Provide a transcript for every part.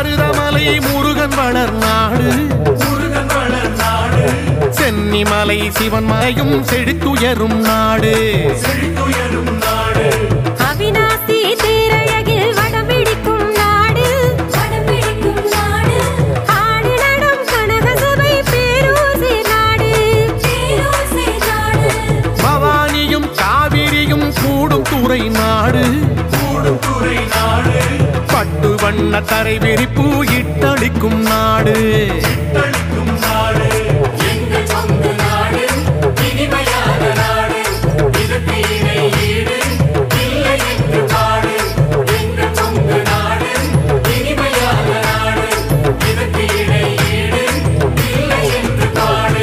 மருதமலை முருகன் வளர் நாடு முருகன் வளர் நாடு சென்னிமலை சிவன் மலையும் செழித்துயரும் நாடு செழித்துயரும் நாடு அவிநாசி தேரழகில் வடம்பிடிக்கும் நாடு வடம்பிடிக்கும் நாடு ஆடு நடம் கனகசபை பேரூசி நாடு பேரூசி நாடு பவானியும் காவிரியும் கூடும் துறை நாடு கூடும் துறை நாடு பட்டு வண்ண தரை விரிப்பு இட்டளிக்கும் நாடு தளிக்கும் நாடு எங்கள் சொந்த நாடு இனிமையான நாடு இதற்கு இணை ஈடு இல்லை என்று பாடு எங்கள் சொந்த நாடு இனிமையான நாடு இதற்கு இணை ஈடு இல்லை என்று பாடு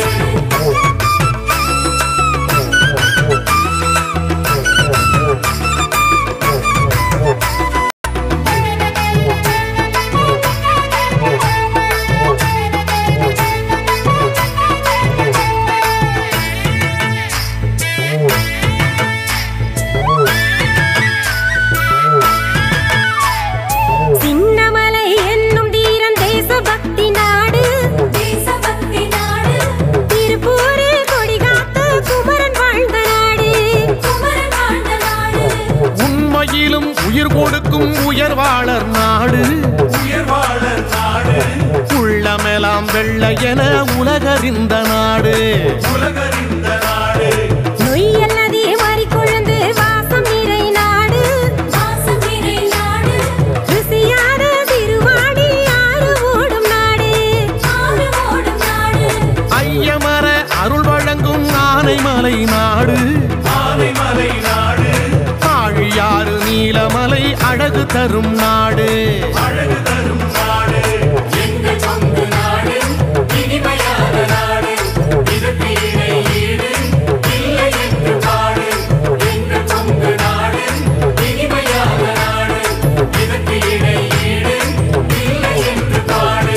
சின்னமலை என்னும் தீரன் தேசபக்தி நாடு தேசபக்தி நாடு திருப்பூரில் கொடிகாத்து குமரன் வாழ்ந்த நாடு குமரன் வாழ்ந்த நாடு உண்மையிலும் உயிர் கொடுக்கும் உயர்வாளர் நாடு உயர்வாளர் நாடு உள்ளமெலாம் வெள்ள என உலகறிந்த நாடு உலகறிந்த நாடு நொய்யல் நதி மாறிக்கொழுந்து வாசம் நிறை நாடு வாசம் நிறை நாடு ருசியான திருவாடி ஆறு ஓடும் நாடு ஆறு ஓடும் நாடு ஐயமர அருள் வழங்கும் ஆனைமலை நாடு ஆனைமலை நாடு ஆழியாறு நீலமலை அழகு தரும் நாடு அழகு தரும் நாடு எங்கள் சொந்த நாடு இனிமையான நாடு இதற்கு இணை ஈடு இல்லை என்று பாடு எங்கள் சொந்த நாடு இனிமையான நாடு இதற்கு இணை ஈடு இல்லை என்று பாடு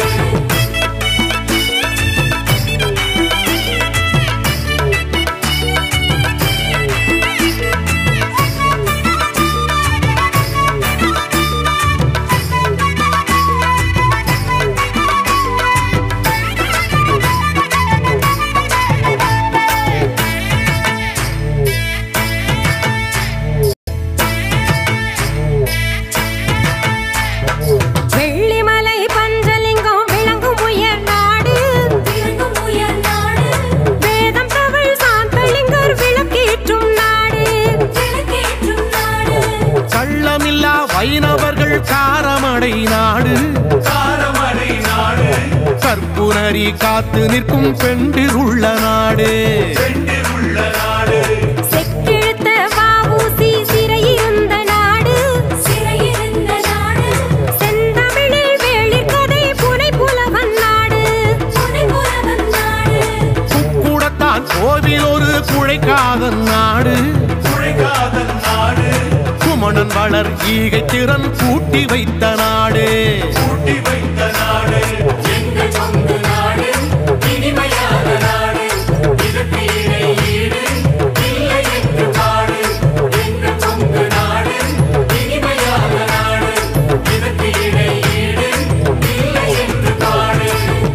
வெள்ளிமலை பஞ்சலிங்கம் விளங்கும் உயர் நாடு விளங்கும் உயர் நாடு வேதம் தமிழ் சாந்தலிங்கர் விளக்கேற்றும் நாடு விளக்கேற்றும் நாடு கள்ளமில்லா வைணவர்கள் காரமடை நாடு காரமடை நாடு கற்புணரி காத்து நிற்கும் பெண்டிருள்ள நாடு பெண்டில் உள்ள நாடு செக்கெழுத்த வாவூசி சிறையிருந்த நாடு சிறையிருந்த நாடு செந்தமிழில் வேளிர் கதை புனை புலவன் நாடு புனை புலவன் நாடு குக்குடத்தான் கோவில் ஒரு குழைக்காதன் நாடு குழைக்காதல் நாடு குமணன் வளர் ஈகை திறன் கூட்டி வைத்த நாடு கூட்டி வைத்த நாடு எங்கள் சொந்த நாடு இனிமையான நாடு இதற்கு இணை ஈடு இல்லை என்று பாடு எங்கள் சொந்த நாடு இனிமையான நாடு இதற்கு இணை ஈடு இல்லை என்று பாடு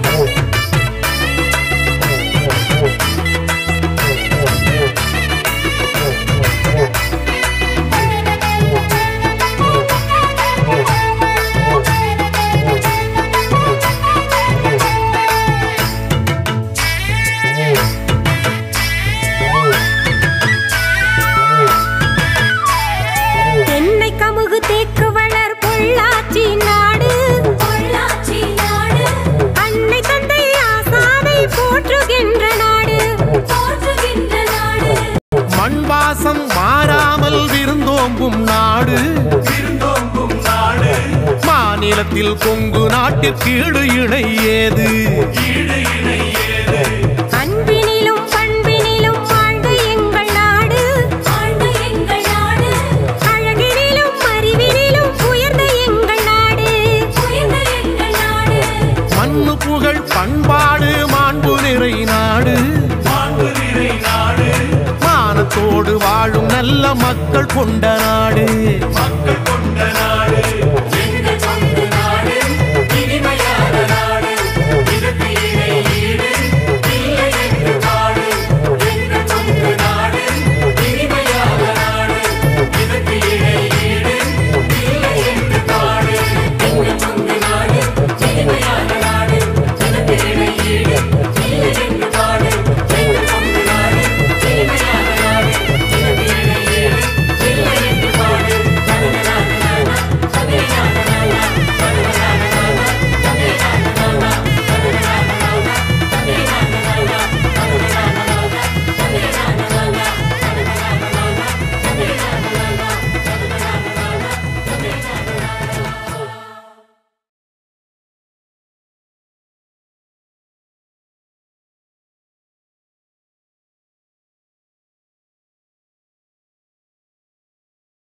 தென்னை கமுகு தேக்கு வளர் பொள்ளாச்சி நாடு பொள்ளாச்சி நாடு அன்னை தந்தை ஆசானை போற்றுகின்ற நாடு போற்றுகின்ற நாடு மண் வாசம் மாறாமல் விருந்தோம்பும் நாடு விருந்தோம்பும் நாடு மாநிலத்தில் கொங்கு நாட்டிற்கீடு இணை ஏது ஈடு இணை ஏது அன்பினிலும் பண்பினிலும் வாழ்ந்த எங்கள் நாடு வாழ்ந்த எங்கள் நாடு அழகினிலும் அறிவினிலும் உயர்ந்த எங்கள் நாடு உயர்ந்த எங்கள் நாடு மண்ணு புகழ் பண்பாடு மாண்பு நிறை நாடு மாண்பு நிறை நாடு மானத்தோடு வாழும் நல்ல மக்கள் கொண்ட நாடு மக்கள்